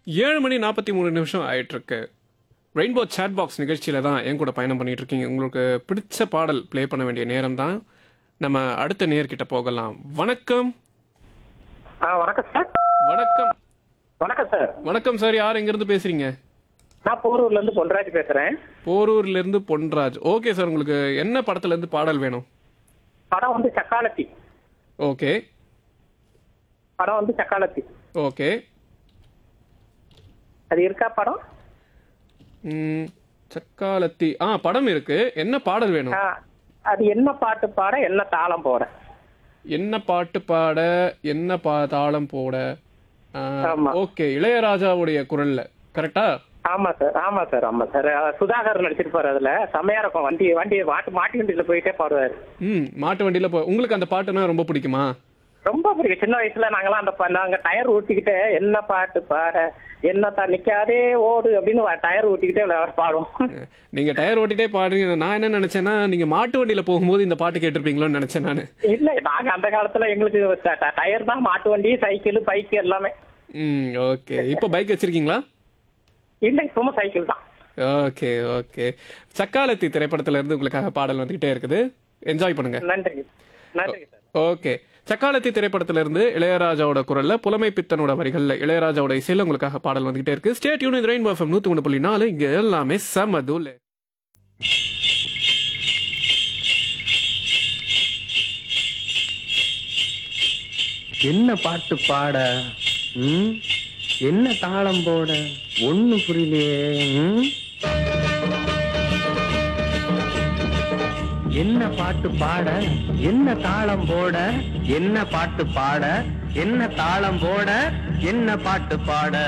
ஏழு மணி நாற்பத்தி மூணு நிமிஷம் ஆயிட்டு இருக்கு ரெயின்போ சேட் பாக்ஸ் நிகழ்ச்சியில தான் என் கூட பயணம் பண்ணிட்டு இருக்கீங்க உங்களுக்கு பிடிச்ச பாடல் ப்ளே பண்ண வேண்டிய நேரம் தான் நம்ம அடுத்த நேர்கிட்ட போகலாம் வணக்கம் ஆ வணக்கம் சார் வணக்கம் வணக்கம் சார் வணக்கம் சார் யார் எங்கிருந்து பேசுறீங்க நான் போரூர்ல இருந்து பொன்ராஜ் பேசுறேன் போரூர்ல இருந்து பொன்ராஜ் ஓகே சார் உங்களுக்கு என்ன படத்துல இருந்து பாடல் வேணும் படம் வந்து சக்காலத்தி ஓகே படம் வந்து சக்காலத்தி ஓகே அது இருக்கா படம் ம், சக்காலத்தி ஆ படம் இருக்கு என்ன பாடல் வேணும் ஆ, அது என்ன பாட்டு பாட என்ன தாளம் போட என்ன பாட்டு பாட என்ன பா தாளம் போட ஆ, ஆமா. ஓகே இளையராஜாவுடைய குரல்ல கரெக்டா ஆமா சார் ஆமா சார் ஆமா சார் அஹ், சுதாகர் நடிச்சிருப்பாரு அதுல செம்மையா இருக்கும் வண்டி வண்டி மாட்டு மாட்டு வண்டியில போயிட்டே பாடுவாரு ம் மாட்டு வண்டியில போ உங்களுக்கு அந்த பாட்டுனா ரொம்ப பிடிக்குமா ரொம்ப பிடிக்கும் சின்ன வயசுல நாங்களாம் அந்த ப- நாங்க டயர் ஊட்டிக்கிட்டு என்ன பாட்டு பாட என்ன தான் நிக்காதே ஓடு அப்படின்னு டயர் ஊட்டிக்கிட்டே விளையாட பாடுவோம் நீங்க டயர் ஓட்டிட்டே பாடுறீங்க நான் என்ன நினைச்சேன்னா நீங்க மாட்டு வண்டியில போகும்போது இந்த பாட்டு கேட்டிருப்பீங்களோன்னு நினைச்சேன் நானு இல்ல நாங்க அந்த காலத்துல எங்களுக்கு ட- ட- டயர் தான் மாட்டு வண்டி சைக்கிள் பைக் எல்லாமே ம் ஓகே இப்போ பைக் வச்சிருக்கீங்களா இல்ல இப்பவும் சைக்கிள் தான் ஓகே ஓகே சக்காலத்தி திரைப்படத்துல இருந்து உங்களுக்காக பாடல் வந்துகிட்டே இருக்குது என்ஜாய் பண்ணுங்க நன்றி நன்றி சார் ஓகே சக்காலத்தி திரைப்படத்துல இருந்து இளையராஜாவோட குரல்ல புலமை பித்தனோட வரிகள்ல இளையராஜாவோட இசையில உங்களுக்காக பாடல் வந்துகிட்டே இருக்கு ஸ்டேட் யூனிட் ரெயின் எஃப்எம் நூத்தி ஒன்று புள்ளி நாலு இங்க எல்லாமே சமதுல என்ன பாட்டு பாட ம்? என்ன தாளம் போட ஒண்ணு புரியலையே ம்? என்ன பாட்டு பாட என்ன தாளம் போட என்ன பாட்டு பாட என்ன தாளம் போட என்ன பாட்டு பாட